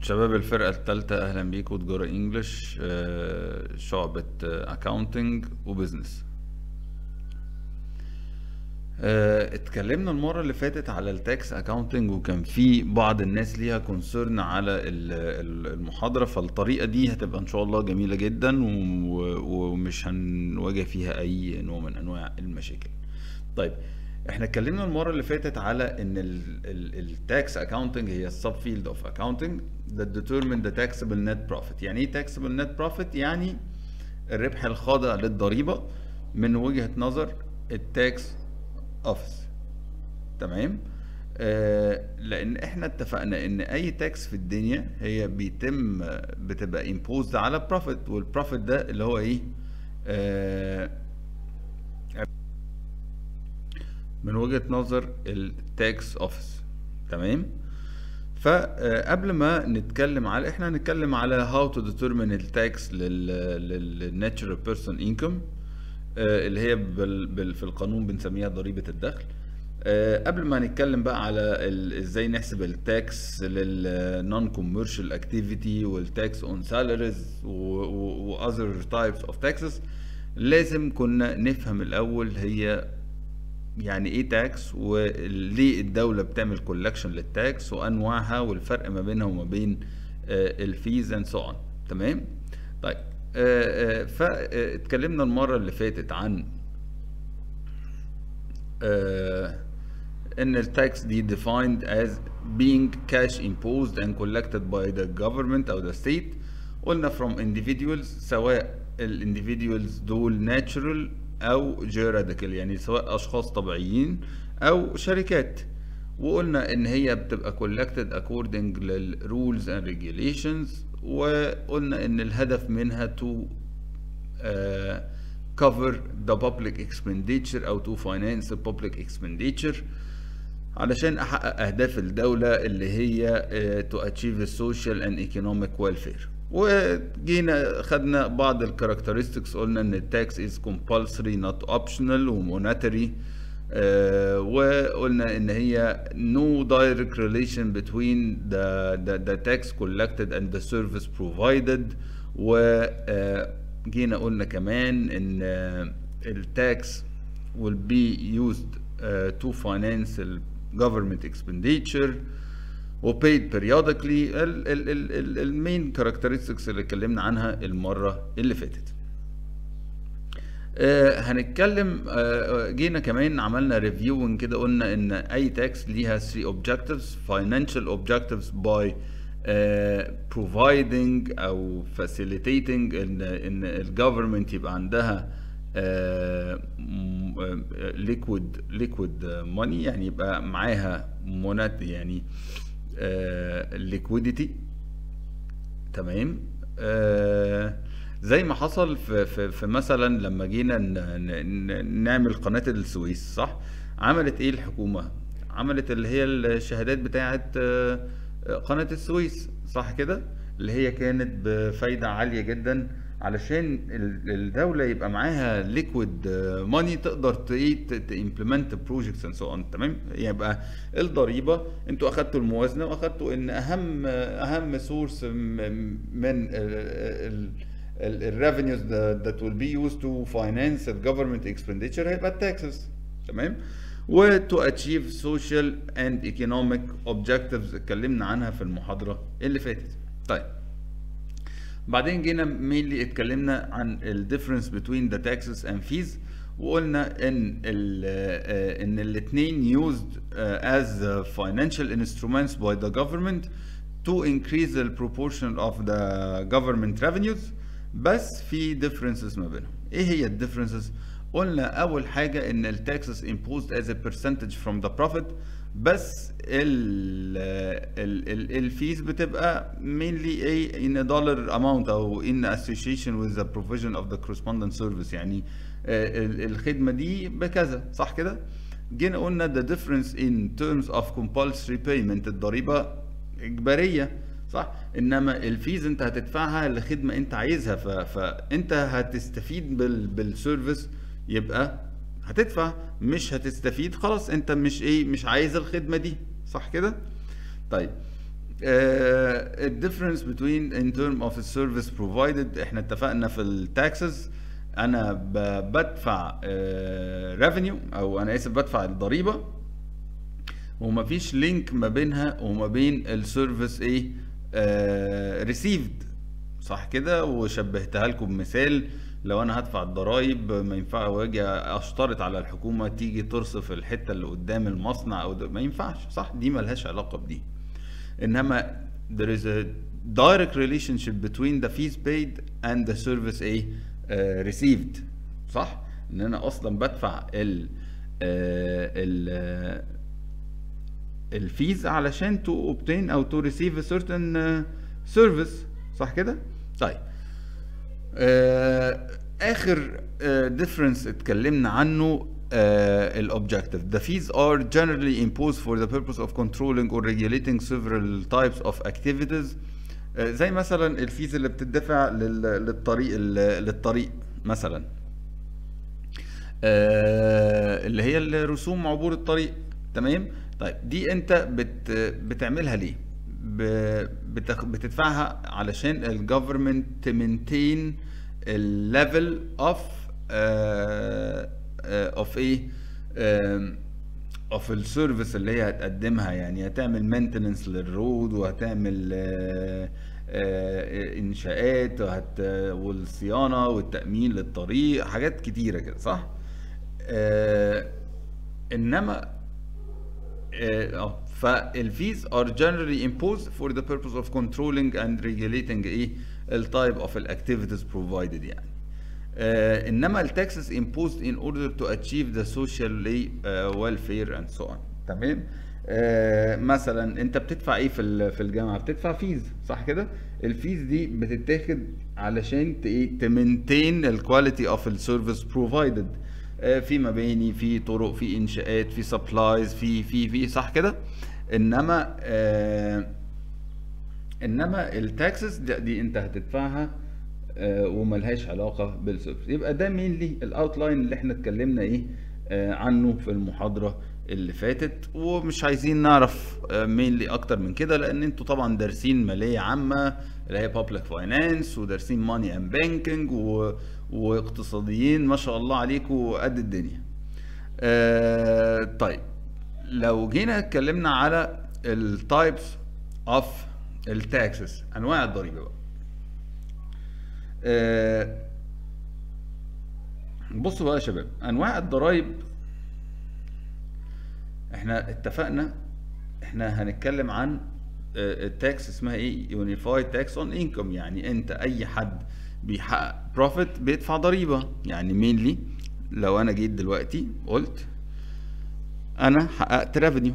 شباب الفرقة التالتة أهلا بيكم تجارة إنجلش آه، شعبة أكاونتنج وبزنس آه، اتكلمنا المرة اللي فاتت على التاكس اكاونتنج وكان في بعض الناس ليها كونسيرن على ال- ال- المحاضرة فالطريقة دي هتبقى ان شاء الله جميلة جدا و- ومش هنواجه فيها اي نوع من انواع المشاكل طيب احنا اتكلمنا المرة اللي فاتت على ان التاكس اكاونتنج هي السب فيلد اوف اكاونتنج that determine the taxable net profit يعني ايه taxable net profit يعني الربح الخاضع للضريبة من وجهة نظر التاكس اوفيس تمام آه لان احنا اتفقنا ان اي تاكس في الدنيا هي بيتم بتبقى imposed على بروفيت والبروفيت ده اللي هو ايه آه من وجهة نظر التاكس اوفيس تمام فقبل ما نتكلم على احنا هنتكلم على how to determine التاكس لل natural person income آه، اللي هي بال بال في القانون بنسميها ضريبة الدخل آه، قبل ما نتكلم بقى على ال- ازاي نحسب التاكس للنون كوميرشال اكتيفيتي والتاكس اون سالاريز واذر تايبس اوف تاكسز لازم كنا نفهم الاول هي يعني ايه تاكس وليه الدولة بتعمل كولكشن للتاكس وانواعها والفرق ما بينها وما بين الفيز اند سو اون تمام طيب آه، آه، فاتكلمنا المرة اللي فاتت عن آه، ان التاكس دي defined as being cash imposed and collected by the government او the state قلنا from individuals سواء ال individuals دول natural او juridical يعني سواء اشخاص طبيعيين او شركات وقلنا ان هي بتبقى collected according لل rules and regulations وقلنا ان الهدف منها to uh, cover the public expenditure او to finance the public expenditure علشان احقق اهداف الدولة اللي هي uh, to achieve the social and economic welfare وجينا خدنا بعض الكاركترستكس قلنا ان التاكس is compulsory not optional ومونتري آه وقلنا ان هي no direct relation between the, the, the tax collected and the service provided وجينا قلنا كمان ان آه، التاكس will be used uh, to finance the government expenditure وpaid periodically المين characteristics اللي اتكلمنا عنها المرة اللي فاتت آه، هنتكلم آه، جينا كمان عملنا ريفيوين كده قلنا ان اي تاكس ليها 3 objectives financial objectives by آه، providing او facilitating ان ان الجفرمنت يبقى عندها ليكويد ليكويد ماني يعني يبقى معاها مونات يعني ليكويديتي تمام آه زي ما حصل في, في, في مثلا لما جينا ن- ن- ن- نعمل قناة السويس صح عملت ايه الحكومة عملت اللي هي الشهادات بتاعت آه، آه، قناة السويس صح كده اللي هي كانت بفايدة عالية جدا علشان ال- الدولة يبقى معاها ليكويد ماني تقدر تمبلمنت بروجكتس اند سو اون تمام يبقى الضريبة انتوا اخدتوا الموازنة واخدتوا ان اهم اهم سورس من الريفينيوز that will be used to finance the government expenditure هيبقى التاكسز تمام و to achieve social and economic objectives اتكلمنا عنها في المحاضرة اللي فاتت طيب بعدين جينا مينلي اتكلمنا عن ال difference between the taxes and fees وقلنا ان ال آه، ان الاثنين used uh, as uh, financial instruments by the government to increase the proportion of the government revenues بس في differences ما بينهم ايه هي ال differences قلنا اول حاجه ان ال taxes imposed as a percentage from the profit بس ال ال ال الفيز بتبقى mainly ايه in a dollar amount او in association with the provision of the correspondent service يعني آه، ال- الخدمه دي بكذا صح كده جينا قلنا the difference in terms of compulsory payment الضريبه اجباريه صح انما الفيز انت هتدفعها لخدمه انت عايزها ف... فانت هتستفيد بال... بالسيرفيس يبقى هتدفع مش هتستفيد خلاص انت مش ايه مش عايز الخدمه دي صح كده طيب uh, difference between in term of the service provided احنا اتفقنا في التاكسز انا ب- بدفع uh, revenue او انا اسف بدفع الضريبه ومفيش لينك ما بينها وما بين السيرفيس ايه ريسيفد صح كده وشبهتها لكم بمثال لو انا هدفع الضرايب ما ينفع واجي اشترط على الحكومه تيجي ترصف الحته اللي قدام المصنع او ده ما ينفعش صح دي ملهاش علاقه بدي انما there is a direct relationship between the fees paid and the service ايه uh, received صح ان انا اصلا بدفع ال آه، ال آه، الفيز علشان تو obtain او تو receive a certain uh, service صح كده طيب آه اخر ديفرنس اتكلمنا عنه الاوبجكتيف the fees are generally imposed for the purpose of controlling or regulating several types of activities آه، زي مثلا الفيز اللي بتدفع لل- للطريق للطريق مثلا آه، اللي هي الرسوم عبور الطريق تمام طيب دي انت بت بتعملها ليه ب- بتخ- بتدفعها علشان الجفرمنت تمنتين الليفل اوف اوف ايه اوف السيرفيس اللي هي هتقدمها يعني هتعمل مينتننس للرود وهتعمل آه، آه، انشاءات وهت والصيانه والتامين للطريق حاجات كتيره كده صح آه، انما اه آه، فالفيز are generally imposed for the purpose of controlling and regulating ايه التايب of activities provided يعني آه انما التاكسز imposed in order to achieve the social آه welfare and so on تمام آه مثلا انت بتدفع ايه في ال- في الجامعه بتدفع فيز صح كده الفيز دي بتتاخد علشان ت- ايه تمنتين الكواليتي اوف السيرفيس بروفايدد في مباني في طرق في انشاءات في سبلايز في في في صح كده انما آه انما التاكسس دي, دي انت هتدفعها آه، وملهاش علاقه بالسيرفيس يبقى ده مينلي الاوتلاين اللي احنا اتكلمنا ايه آه، عنه في المحاضره اللي فاتت ومش عايزين نعرف مينلي اكتر من كده لان انتوا طبعا دارسين ماليه عامه اللي هي بابليك فاينانس ودارسين ماني اند بانكينج واقتصاديين ما شاء الله عليكم قد الدنيا آه، طيب لو جينا اتكلمنا على التايبس اوف التاكسس انواع الضريبه بقى آه، بصوا بقى يا شباب انواع الضرايب احنا اتفقنا احنا هنتكلم عن التاكس اسمها ايه يونيفايد تاكس اون انكم يعني انت اي حد بيحقق بروفيت بيدفع ضريبه يعني مينلي لو انا جيت دلوقتي قلت انا حققت ريفينيو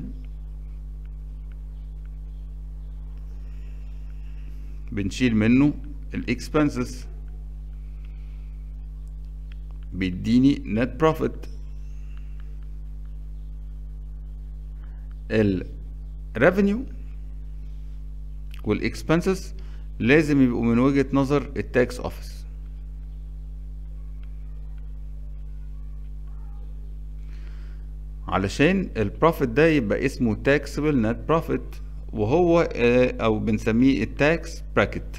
بنشيل منه الاكسبنسز بيديني نت بروفيت الريفينيو والاكسبنسز لازم يبقوا من وجهة نظر التاكس اوفيس علشان البروفيت ده يبقى اسمه taxable net profit وهو آه، او بنسميه التاكس براكت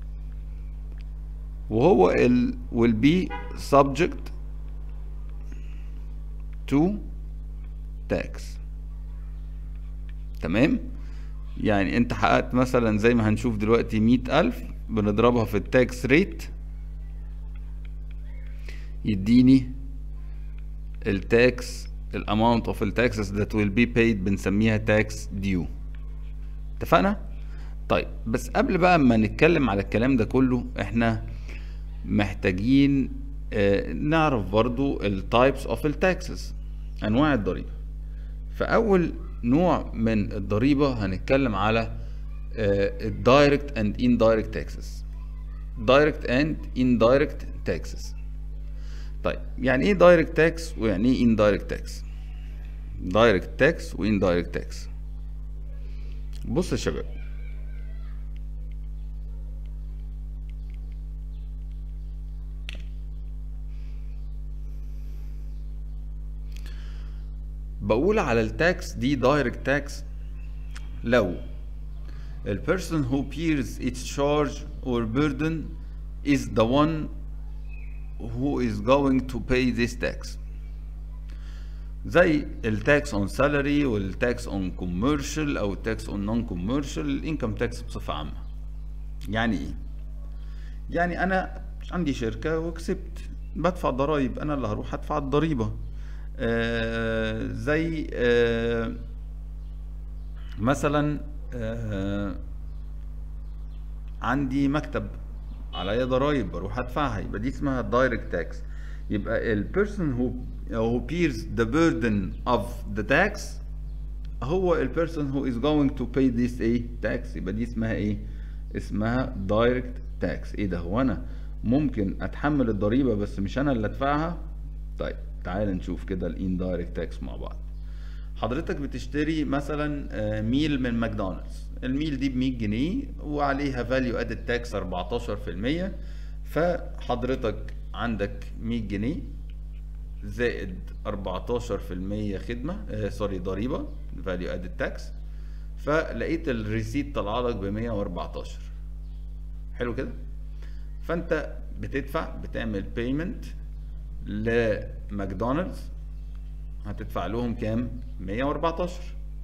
وهو ال will be subject to tax تمام يعني انت حققت مثلا زي ما هنشوف دلوقتي مئة ألف بنضربها في التاكس ريت يديني التاكس الاماونت اوف التاكسز that will be paid بنسميها تاكس ديو اتفقنا طيب بس قبل بقى ما نتكلم على الكلام ده كله احنا محتاجين آه، نعرف برضو التايبس اوف التاكسز انواع الضريبه فاول نوع من الضريبه هنتكلم على الدايركت اند indirect taxes direct and indirect taxes طيب يعني ايه direct tax ويعني ايه indirect tax direct tax و indirect tax بص يا شباب بقول على التاكس دي دايركت تاكس لو a person who bears its charge or burden is the one who is going to pay this tax زي التاكس اون سالاري والتاكس اون كوميرشال او التاكس اون نون كوميرشال الانكم تاكس بصفه عامه يعني ايه يعني انا عندي شركه وكسبت بدفع ضرائب انا اللي هروح ادفع الضريبه آه زي آه مثلا آه عندي مكتب عليا ضرايب بروح ادفعها يبقى دي اسمها دايركت تاكس يبقى ال person who who bears the burden of the tax هو ال person who is going to pay this ايه tax يبقى دي اسمها ايه اسمها direct tax ايه ده هو انا ممكن اتحمل الضريبة بس مش انا اللي ادفعها طيب تعال نشوف كده ال indirect tax مع بعض حضرتك بتشتري مثلا آه، ميل من ماكدونالدز الميل دي ب 100 جنيه وعليها فاليو ادد تاكس 14% فحضرتك عندك 100 جنيه زائد 14% خدمه آه سوري ضريبه فاليو ادد تاكس فلقيت الريسيت طلع لك ب 114 حلو كده فانت بتدفع بتعمل بيمنت لماكدونالدز هتدفع لهم كام 114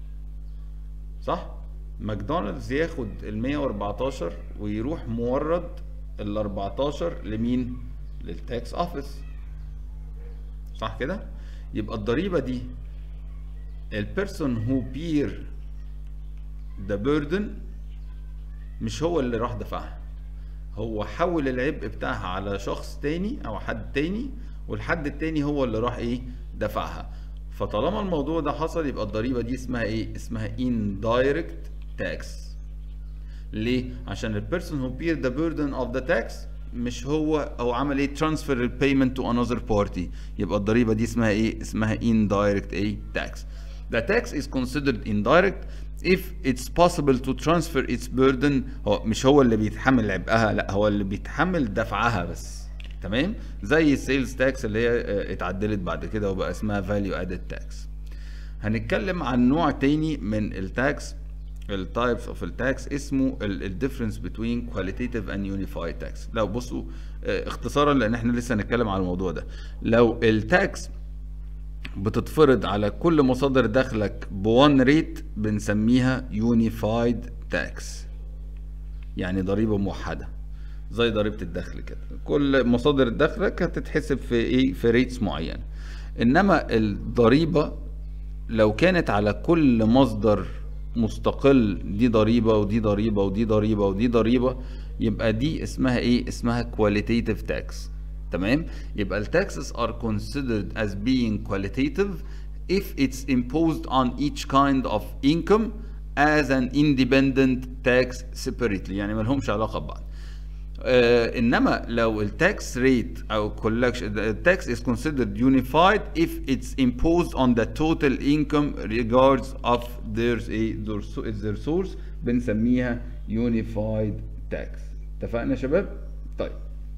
صح ماكدونالدز ياخد ال 114 ويروح مورد ال 14 لمين للتاكس اوفيس صح كده يبقى الضريبه دي البيرسون هو بير ذا بيردن مش هو اللي راح دفعها هو حول العبء بتاعها على شخص تاني او حد تاني والحد التاني هو اللي راح ايه دفعها فطالما الموضوع ده حصل يبقى الضريبه دي اسمها ايه اسمها indirect tax ليه عشان البيرسون هو bear the burden of the tax مش هو او عمل ايه transfer the payment to another party يبقى الضريبه دي اسمها ايه اسمها indirect ايه tax the tax is considered indirect if it's possible to transfer its burden هو مش هو اللي بيتحمل عبئها لا هو اللي بيتحمل دفعها بس تمام زي السيلز تاكس اللي هي آه، اتعدلت بعد كده وبقى اسمها فاليو ادد تاكس هنتكلم عن نوع تاني من التاكس التايبس اوف التاكس اسمه الديفرنس بين كواليتيتيف اند يونيفايد تاكس لو بصوا آه، اختصارا لان احنا لسه هنتكلم على الموضوع ده لو التاكس بتتفرض على كل مصادر دخلك بوان ريت بنسميها يونيفايد تاكس يعني ضريبه موحده زي ضريبه الدخل كده كل مصادر دخلك هتتحسب في ايه في ريتس معينه انما الضريبه لو كانت على كل مصدر مستقل دي ضريبه ودي ضريبه ودي ضريبه ودي ضريبه يبقى دي اسمها ايه اسمها qualitative tax تمام يبقى التاكسز are considered as being qualitative if it's imposed on each kind of income as an independent tax separately يعني ملهمش علاقه ببعض آه انما لو التاكس ريت او collection the tax is considered unified if it's imposed on the total income regards of their their, their source بنسميها unified tax اتفقنا يا شباب طيب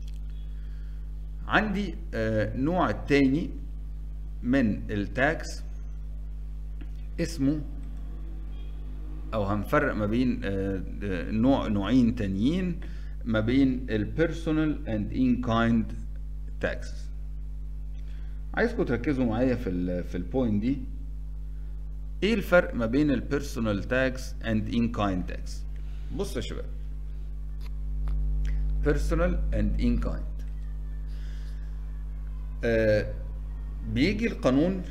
عندي آه نوع تاني من التاكس اسمه او هنفرق ما بين آه آه، نوع نوعين تانيين ما بين البيرسونال اند ان كايند تاكسز عايزكم تركزوا معايا في ال في البوينت دي ايه الفرق ما بين البيرسونال تاكس اند ان كايند تاكس بصوا يا شباب بيرسونال اند ان كايند بيجي القانون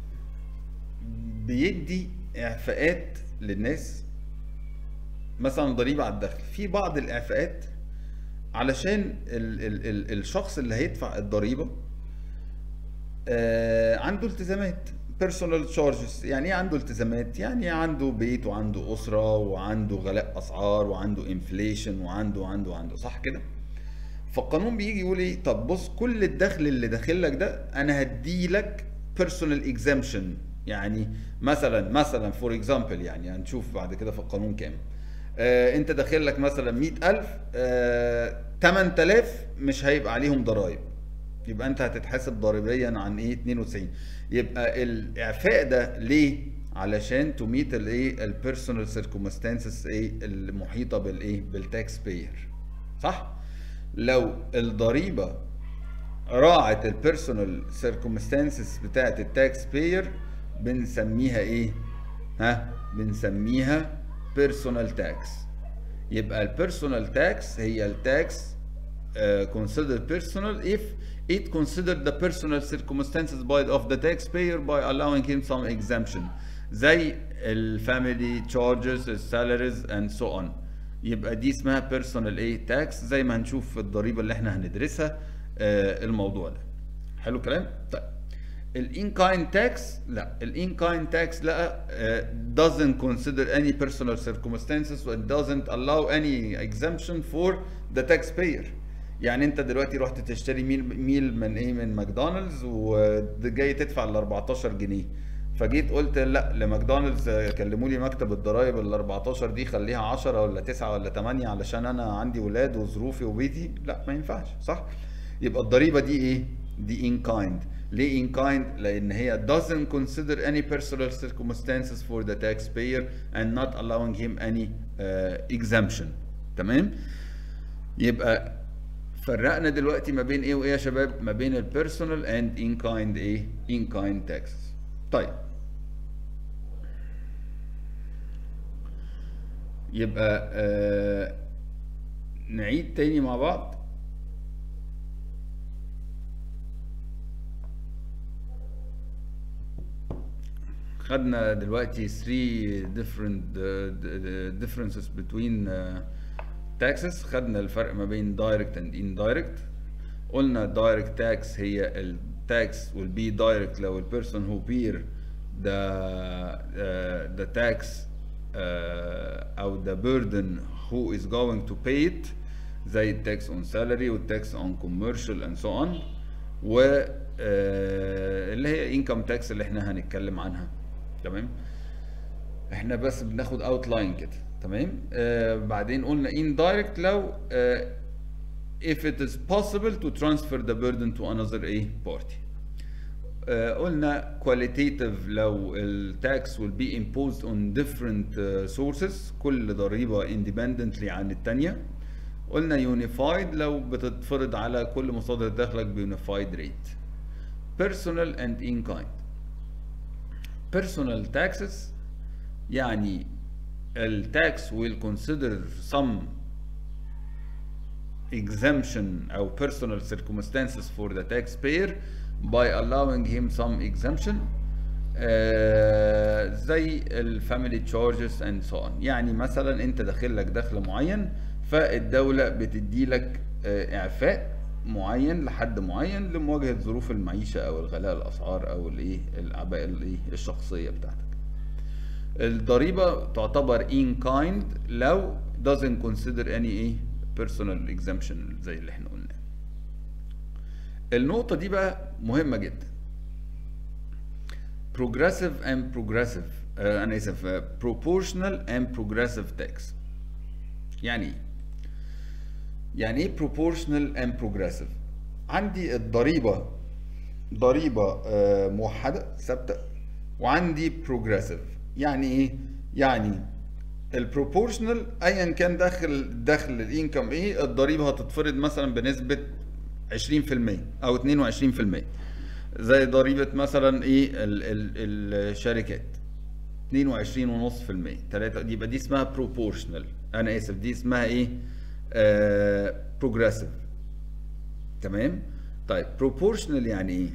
بيدي اعفاءات للناس مثلا ضريبه على الدخل في بعض الاعفاءات علشان ال ال ال الشخص اللي هيدفع الضريبه آه عنده التزامات بيرسونال تشارجز يعني ايه عنده التزامات يعني عنده بيت وعنده اسره وعنده غلاء اسعار وعنده انفليشن وعنده وعنده وعنده صح كده فالقانون بيجي يقول ايه طب بص كل الدخل اللي داخل لك ده انا هدي لك بيرسونال اكزامشن يعني مثلا مثلا فور اكزامبل يعني هنشوف بعد كده في القانون كام آه انت داخل لك مثلا 100000 آه 8000 مش هيبقى عليهم ضرائب يبقى انت هتتحاسب ضريبيا عن ايه 92 يبقى الاعفاء ده ليه علشان تو ميت الايه البيرسونال سيركمستانسز ايه المحيطه بالايه بالتاكس باير صح لو الضريبه راعت البيرسونال سيركمستانسز بتاعت التاكس باير بنسميها ايه ها بنسميها بيرسونال تاكس يبقى البيرسونال تاكس هي التاكس considered personal if it considered the personal circumstances by of the taxpayer by allowing him some exemption زي الفاميلي charges السالاريز and so on يبقى دي اسمها personal ايه tax زي ما هنشوف في الضريبه اللي احنا هندرسها آه الموضوع ده حلو الكلام طيب الان كاين تاكس لا الان كاين تاكس لا uh, doesn't consider any personal circumstances and doesn't allow any exemption for the taxpayer يعني انت دلوقتي رحت تشتري ميل ميل من ايه من ماكدونالدز وجاي تدفع ال 14 جنيه فجيت قلت لا لماكدونالدز كلموا لي مكتب الضرايب ال 14 دي خليها 10 ولا 9 ولا 8 علشان انا عندي ولاد وظروفي وبيتي لا ما ينفعش صح يبقى الضريبه دي ايه دي ان كايند ليه in kind؟ لأن هي doesn't consider any personal circumstances for the taxpayer and not allowing him any uh, exemption تمام؟ يبقى فرقنا دلوقتي ما بين ايه وايه يا شباب؟ ما بين البيرسونال and in kind ايه؟ in kind taxes. طيب يبقى آه نعيد تاني مع بعض خدنا دلوقتي 3 different uh, differences between uh, taxes خدنا الفرق ما بين direct and indirect قلنا direct tax هي ال tax will be direct لو ال person who bear the uh, the tax uh, أو the burden who is going to pay it زي ال tax on salary وال tax on commercial and so on و uh, اللي هي income tax اللي احنا هنتكلم عنها تمام احنا بس بناخد اوتلاين كده تمام آه بعدين قلنا indirect لو آه if it is possible to transfer the burden to another a party آه قلنا qualitative لو ال tax will be imposed on different uh, sources كل ضريبة independently عن التانية قلنا unified لو بتتفرض على كل مصادر دخلك ب unified rate personal and in kind personal taxes يعني ال tax will consider some exemption أو personal circumstances for the taxpayer by allowing him some exemption آه زي ال family charges and so on يعني مثلا انت داخل لك دخل معين فالدولة بتدي لك آه اعفاء معين لحد معين لمواجهه ظروف المعيشه او الغلاء الاسعار او الايه الاعباء الايه الشخصيه بتاعتك الضريبه تعتبر in kind لو doesn't consider any ايه personal exemption زي اللي احنا قلناه النقطه دي بقى مهمه جدا progressive and progressive آه انا اسف proportional and progressive tax يعني ايه يعني ايه proportional and progressive عندي الضريبة ضريبة آه موحدة ثابتة وعندي progressive يعني ايه يعني البروبورشنال ايا كان داخل دخل الانكم ايه الضريبه هتتفرض مثلا بنسبه 20% او 22% زي ضريبه مثلا ايه ال ال الشركات 22.5% 3 يبقى دي اسمها بروبورشنال انا اسف دي اسمها ايه بروجريسيف تمام طيب بروبورشنال يعني ايه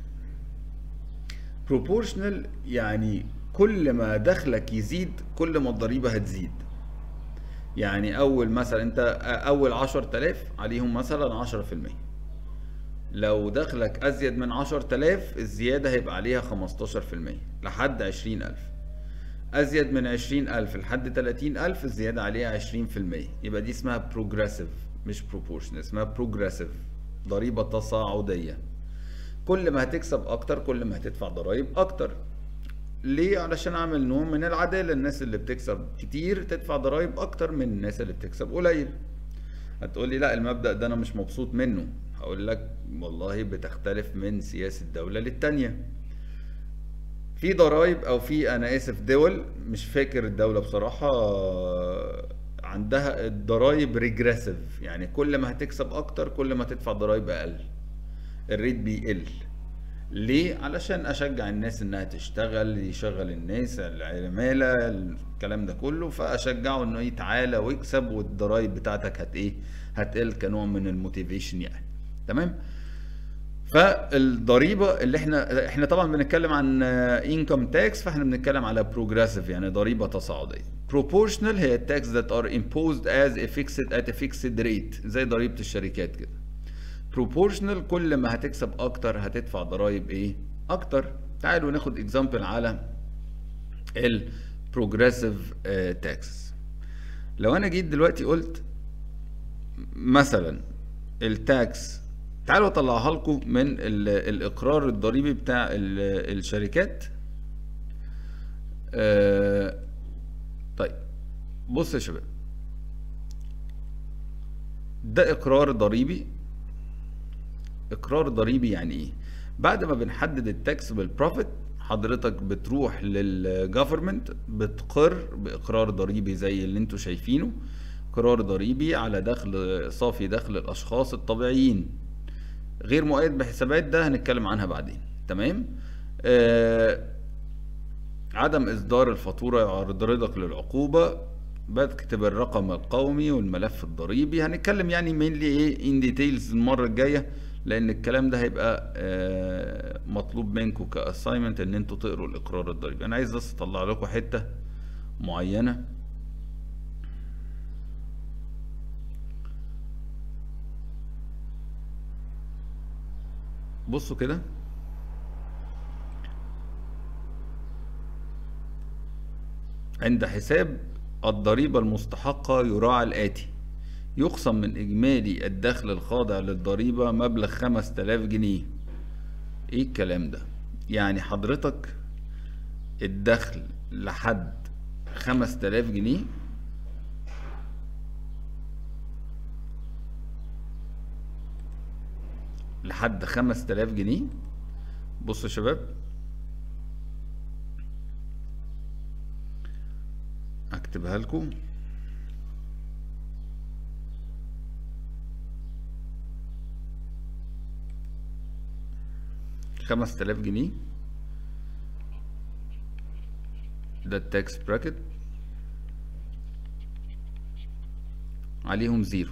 بروبورشنال يعني كل ما دخلك يزيد كل ما الضريبه هتزيد يعني اول مثلا انت اول 10000 عليهم مثلا 10% لو دخلك ازيد من 10000 الزياده هيبقى عليها 15% لحد 20000 ازيد من 20000 لحد 30000 الزياده عليها 20% يبقى دي اسمها بروجريسيف مش بروبورشنال اسمها بروجريسيف ضريبه تصاعديه كل ما هتكسب اكتر كل ما هتدفع ضرائب اكتر ليه علشان اعمل نوع من العداله الناس اللي بتكسب كتير تدفع ضرائب اكتر من الناس اللي بتكسب قليل هتقول لي لا المبدا ده انا مش مبسوط منه هقول لك والله بتختلف من سياسه دوله للتانيه في ضرائب او في انا اسف دول مش فاكر الدوله بصراحه آه، عندها الضرايب ريجريسيف يعني كل ما هتكسب اكتر كل ما تدفع ضرايب اقل الريت بيقل ليه علشان اشجع الناس انها تشتغل يشغل الناس العماله الكلام ده كله فاشجعه انه ايه تعالى واكسب والضرايب بتاعتك هت ايه هتقل كنوع من الموتيفيشن يعني تمام فالضريبه اللي احنا احنا طبعا بنتكلم عن انكم تاكس فاحنا بنتكلم على بروجريسيف يعني ضريبه تصاعديه proportional هي التاكس that are imposed as a fixed at a fixed rate زي ضريبه الشركات كده proportional كل ما هتكسب اكتر هتدفع ضرايب ايه اكتر تعالوا ناخد اكزامبل على ال progressive تاكس لو انا جيت دلوقتي قلت مثلا التاكس تعالوا اطلعها لكم من ال- الاقرار الضريبي بتاع ال- الشركات آه، طيب بص يا شباب ده اقرار ضريبي اقرار ضريبي يعني ايه بعد ما بنحدد التاكس بالبروفيت حضرتك بتروح للجفرمنت بتقر باقرار ضريبي زي اللي انتوا شايفينه اقرار ضريبي على دخل صافي دخل الاشخاص الطبيعيين غير مؤيد بحسابات ده هنتكلم عنها بعدين تمام آه عدم اصدار الفاتوره يعرضك للعقوبه بكتب الرقم القومي والملف الضريبي هنتكلم يعني مينلي ايه ان ديتيلز المره الجايه لان الكلام ده هيبقى آه مطلوب منكم كاساينمنت ان انتوا تقروا الاقرار الضريبي انا عايز بس اطلع لكم حته معينه بصوا كده عند حساب الضريبة المستحقة يراعى الآتي يخصم من إجمالي الدخل الخاضع للضريبة مبلغ 5000 جنيه إيه الكلام ده؟ يعني حضرتك الدخل لحد 5000 جنيه لحد 5000 جنيه بصوا يا شباب اكتبها لكم خمس تلاف جنيه ده التاكس براكت عليهم زيرو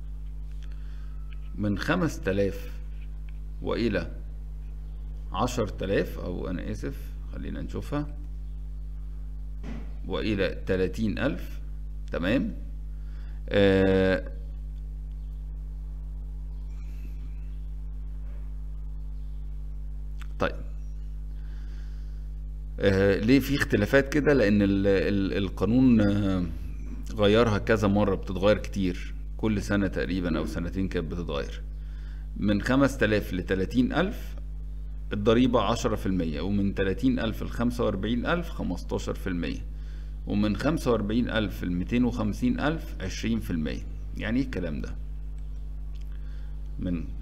من خمس تلاف وإلى عشر تلاف أو أنا آسف خلينا نشوفها وإلى تلاتين ألف تمام آه طيب آه ليه في اختلافات كده لأن ال ال القانون آه غيرها كذا مرة بتتغير كتير كل سنة تقريبا أو سنتين كانت بتتغير من خمس تلاف لتلاتين ألف الضريبة عشرة في المية ومن تلاتين ألف لخمسة وأربعين ألف خمستاشر في المية ومن خمسة وأربعين ألف لميتين وخمسين ألف عشرين في المية يعني ايه الكلام ده من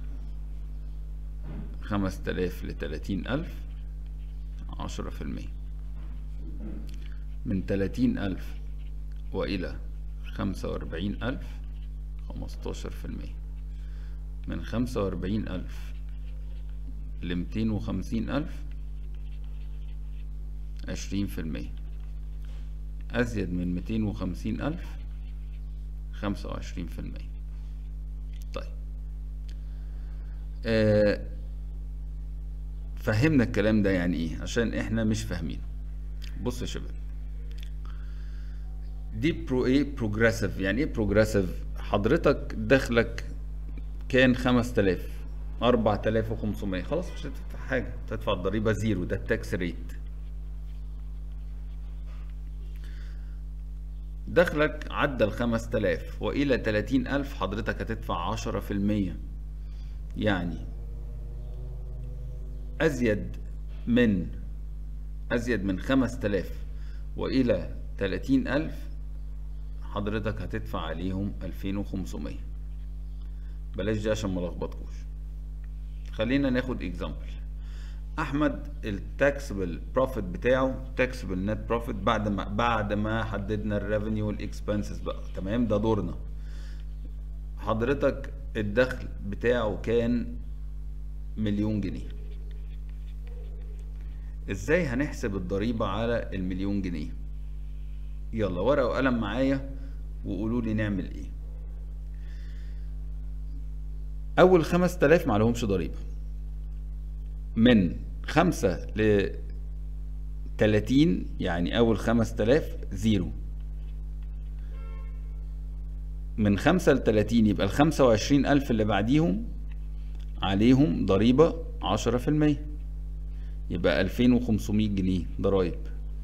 خمس تلاف لتلاتين ألف عشرة في المية من تلاتين ألف وإلى خمسة وأربعين ألف خمستاشر في المية من خمسة وأربعين ألف لميتين وخمسين ألف عشرين في المية أزيد من ميتين وخمسين ألف خمسة وعشرين في المية طيب آه فهمنا الكلام ده يعني ايه عشان احنا مش فاهمينه بص يا شباب دي برو ايه بروجريسيف يعني ايه بروجريسيف حضرتك دخلك كان 5000 4500 خلاص مش هتدفع حاجه تدفع الضريبه زيرو ده التاكس ريت دخلك عدى ال 5000 والى 30000 حضرتك هتدفع 10% يعني ازيد من ازيد من 5000 والى 30000 حضرتك هتدفع عليهم 2500 بلاش دي عشان ما لخبطكوش خلينا ناخد اكزامبل احمد التاكسبل بروفيت بتاعه تاكسبل نت بروفيت بعد ما بعد ما حددنا الريفينيو والاكسبنسز بقى تمام ده دورنا حضرتك الدخل بتاعه كان مليون جنيه ازاي هنحسب الضريبة على المليون جنيه يلا ورقة وقلم معايا وقولوا لي نعمل ايه اول خمس تلاف معلهمش ضريبة من خمسة ل تلاتين يعني اول خمس تلاف زيرو من خمسة لتلاتين يبقى الخمسة وعشرين ألف اللي بعديهم عليهم ضريبة عشرة في المية يبقى ألفين وخمسمية جنيه ضرايب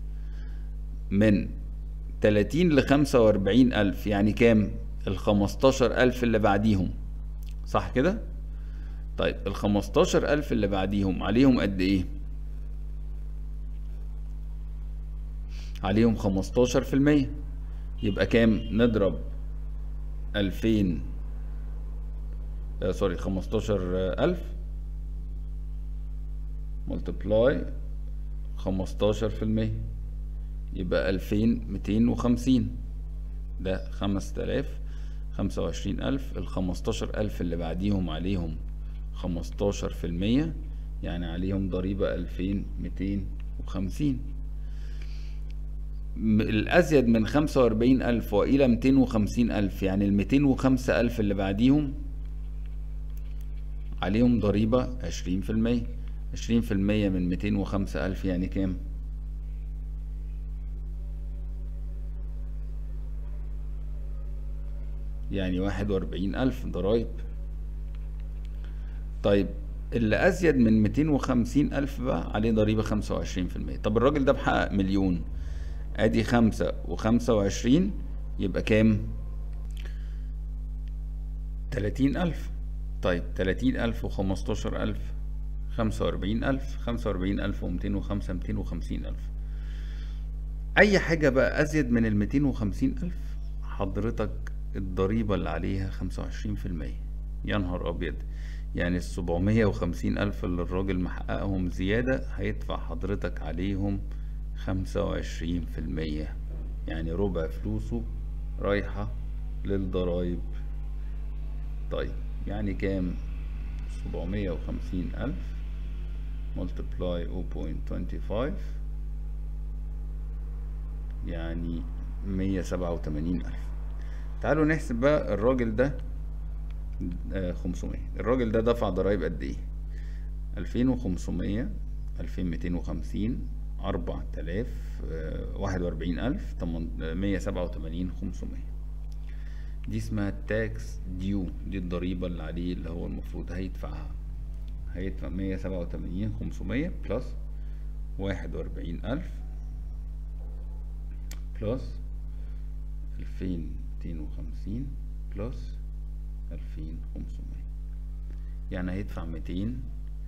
من تلاتين لخمسة وأربعين ألف يعني كام؟ الخمستاشر ألف اللي بعديهم صح كده؟ طيب الخمستاشر ألف اللي بعديهم عليهم قد إيه؟ عليهم خمستاشر في المية يبقى كام؟ نضرب ألفين آه سوري خمستاشر ألف ملتبلاي خمستاشر في المية يبقى ألفين ميتين وخمسين ده خمس تلاف خمسة وعشرين ألف الخمستاشر ألف اللي بعديهم عليهم خمستاشر في المية يعني عليهم ضريبة ألفين ميتين وخمسين الأزيد من خمسة وأربعين ألف وإلى ميتين وخمسين ألف يعني الميتين وخمسة ألف اللي بعديهم عليهم ضريبة عشرين في المية عشرين في المية من ميتين وخمسة ألف يعني كام؟ يعني واحد وأربعين ألف ضرايب طيب اللي أزيد من ميتين وخمسين ألف بقى عليه ضريبة خمسة وعشرين في المية طب الراجل ده بحقق مليون أدي خمسة وخمسة وعشرين يبقى كام؟ تلاتين ألف طيب تلاتين ألف وخمستاشر ألف خمسة وأربعين ألف خمسة وأربعين ألف ومتين وخمسة ميتين وخمسين ألف أي حاجة بقى أزيد من الميتين وخمسين ألف حضرتك الضريبة اللي عليها خمسة وعشرين في المية يا نهار أبيض يعني السبعمية وخمسين ألف اللي الراجل محققهم زيادة هيدفع حضرتك عليهم خمسة وعشرين في المية يعني ربع فلوسه رايحة للضرايب طيب يعني كام سبعمية وخمسين ألف multiply 0.25 يعني مية سبعة وتمانين ألف تعالوا نحسب بقى الراجل ده خمسمية الراجل ده دفع ضرايب قد ايه ألفين وخمسمية ألفين ميتين وخمسين أربع تلاف واحد وأربعين ألف مية سبعة وتمانين خمسمية دي اسمها تاكس ديو دي الضريبة اللي عليه اللي هو المفروض هيدفعها هيدفع مية سبعة وتمانين خمسمية بلس واحد وأربعين ألف بلس ألفين ميتين وخمسين بلس ألفين خمسمية يعني هيدفع ميتين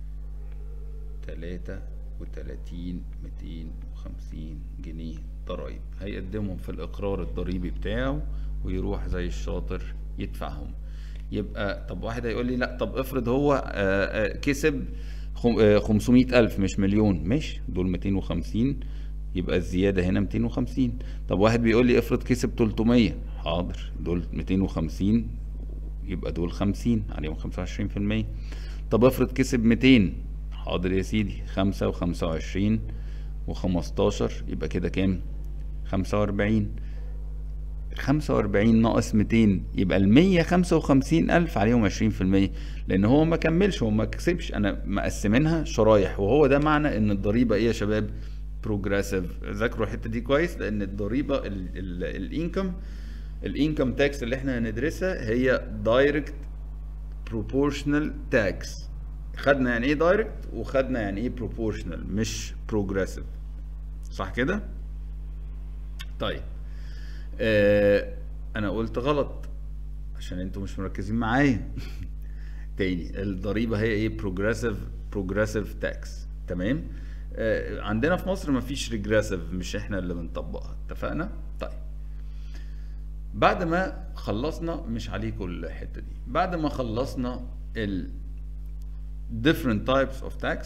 تلاتة وتلاتين ميتين وخمسين جنيه ضرايب هيقدمهم في الإقرار الضريبي بتاعه ويروح زي الشاطر يدفعهم يبقى طب واحد هيقول لي لا طب افرض هو كسب خمسمية ألف مش مليون مش دول ميتين وخمسين يبقى الزيادة هنا ميتين وخمسين طب واحد بيقول لي افرض كسب تلتمية حاضر دول ميتين وخمسين يبقى دول خمسين عليهم خمسة وعشرين في المية طب افرض كسب ميتين حاضر يا سيدي خمسة وخمسة وعشرين وخمستاشر يبقى كده كام خمسة وأربعين خمسة وأربعين ناقص ميتين يبقى المية خمسة وخمسين ألف عليهم عشرين في المية لأن هو ما كملش هو ما كسبش أنا مقسمينها شرايح وهو ده معنى إن الضريبة إيه يا شباب بروجريسيف ذاكروا الحتة دي كويس لأن الضريبة الإنكم الإنكم تاكس اللي إحنا هندرسها هي دايركت بروبورشنال تاكس خدنا يعني ايه دايركت وخدنا يعني ايه بروبورشنال مش بروجريسيف صح كده طيب آه انا قلت غلط عشان انتوا مش مركزين معايا تاني الضريبه هي ايه بروجريسيف بروجريسيف تاكس تمام آه عندنا في مصر مفيش ريجريسيف مش احنا اللي بنطبقها اتفقنا طيب بعد ما خلصنا مش عليكم الحته دي بعد ما خلصنا ال different types of tax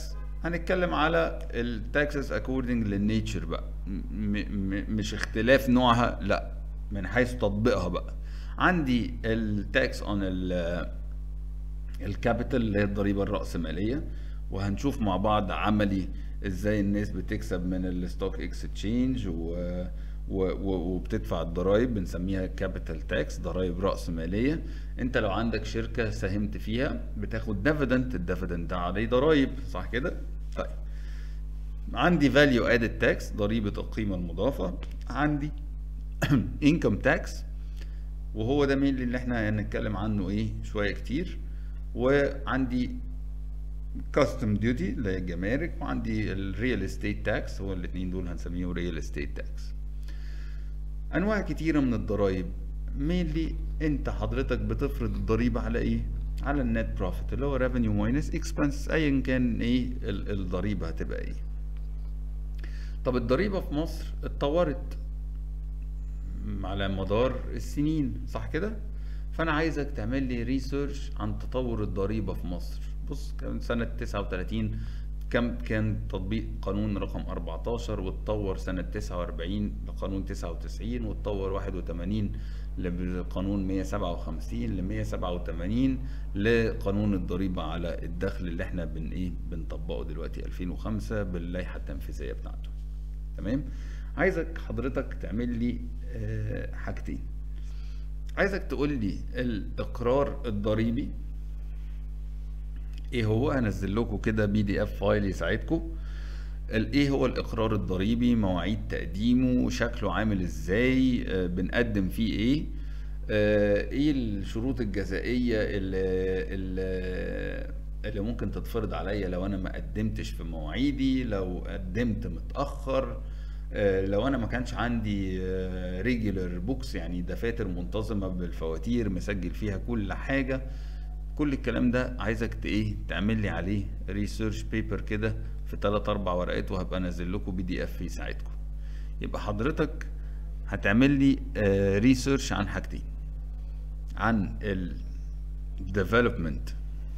هنتكلم على التاكسس اكوردنج للنيتشر بقى م- م- مش اختلاف نوعها لا من حيث تطبيقها بقى عندي التاكس اون الكابيتال اللي هي الضريبه الراسماليه وهنشوف مع بعض عملي ازاي الناس بتكسب من الستوك اكسشينج و و- و- وبتدفع الضرايب بنسميها كابيتال تاكس ضرايب راس ماليه انت لو عندك شركه ساهمت فيها بتاخد ديفيدنت الديفيدنت ده عليه ضرايب صح كده طيب عندي فاليو ادد تاكس ضريبه القيمه المضافه عندي انكم تاكس وهو ده مين اللي احنا هنتكلم عنه ايه شويه كتير وعندي كاستم ديوتي اللي هي الجمارك وعندي الريال استيت تاكس هو الاثنين دول هنسميهم ريال استيت تاكس انواع كتيره من الضرايب مينلي انت حضرتك بتفرض الضريبه على ايه على النت بروفيت اللي هو ريفينيو ماينس اكسبنس ايا كان ايه ال- الضريبه هتبقى ايه طب الضريبه في مصر اتطورت على مدار السنين صح كده فانا عايزك تعمل لي ريسيرش عن تطور الضريبه في مصر بص كان سنه 39 كم كان تطبيق قانون رقم 14 واتطور سنه 49 لقانون 99 واتطور 81 لقانون 157 ل 187 لقانون الضريبه على الدخل اللي احنا بن ايه بنطبقه دلوقتي 2005 باللائحه التنفيذيه بتاعته تمام عايزك حضرتك تعمل لي آه، حاجتين عايزك تقول لي الاقرار الضريبي ايه هو هنزل لكم كده بي دي اف فايل يساعدكم ال- ايه هو الاقرار الضريبي مواعيد تقديمه شكله عامل ازاي آه، بنقدم فيه ايه آه، ايه الشروط الجزائيه اللي, اللي, اللي ممكن تتفرض عليا لو انا ما قدمتش في مواعيدي لو قدمت متاخر آه، لو انا ما كانش عندي ريجولر بوكس يعني دفاتر منتظمه بالفواتير مسجل فيها كل حاجه كل الكلام ده عايزك ت- ايه تعمل لي عليه ريسيرش بيبر كده في 3 4 ورقات وهبقى انزل لكم بي دي اف يساعدكم يبقى حضرتك هتعمل لي ريسيرش عن حاجتين عن ال development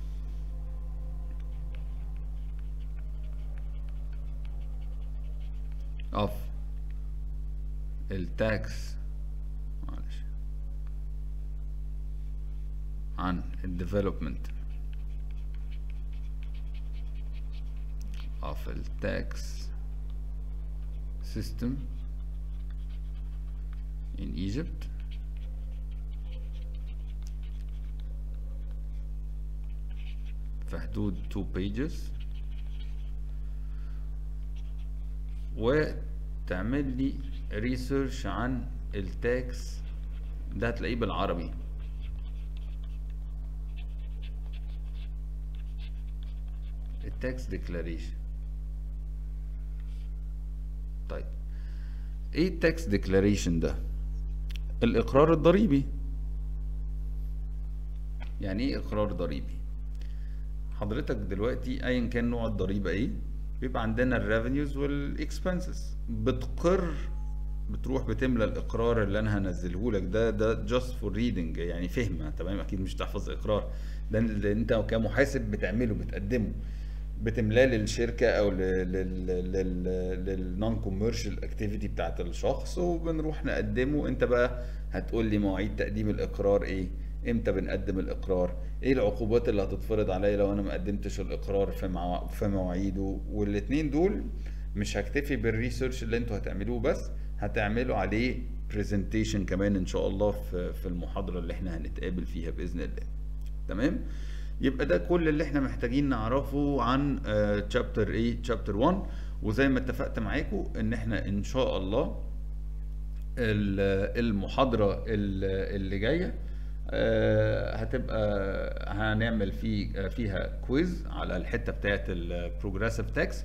of التاكس معلش عن ال development of the tax system in Egypt في حدود 2 pages وتعمل لي ريسيرش عن التاكس ده هتلاقيه بالعربي التاكس ديكلاريشن طيب ايه التاكس ديكلاريشن ده الاقرار الضريبي يعني ايه اقرار ضريبي حضرتك دلوقتي ايا كان نوع الضريبه ايه بيبقى عندنا الريفينيوز والاكسبنسز بتقر بتروح بتملى الاقرار اللي انا هنزله لك ده ده جاست فور ريدنج يعني فهمه تمام اكيد مش تحفظ اقرار ده اللي انت كمحاسب بتعمله بتقدمه بتملاه للشركه او للنون كوميرشال اكتيفيتي بتاعت الشخص وبنروح نقدمه انت بقى هتقول لي مواعيد تقديم الاقرار ايه امتى بنقدم الاقرار ايه العقوبات اللي هتتفرض عليا لو انا ما قدمتش الاقرار في مع... في مواعيده والاتنين دول مش هكتفي بالريسيرش اللي انتوا هتعملوه بس هتعملوا عليه برزنتيشن كمان ان شاء الله في في المحاضره اللي احنا هنتقابل فيها باذن الله تمام يبقى ده كل اللي احنا محتاجين نعرفه عن تشابتر ايه تشابتر 1 وزي ما اتفقت معاكم ان احنا ان شاء الله ال- المحاضره ال- اللي جايه آه، هتبقى هنعمل في فيها كويز على الحته بتاعت البروجريسيف تاكس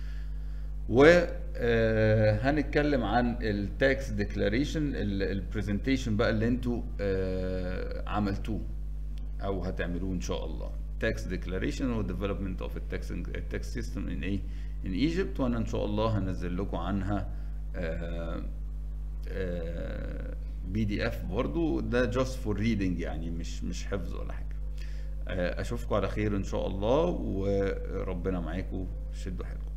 وهنتكلم عن التاكس ديكلاريشن البرزنتيشن بقى اللي انتوا آه، عملتوه او هتعملوه ان شاء الله tax declaration و development of a tax tax system in a in Egypt وانا ان شاء الله هنزل لكم عنها بي دي اف برضو ده just for reading يعني مش مش حفظ ولا حاجه آه، اشوفكم على خير ان شاء الله وربنا معاكم شدوا حيلكم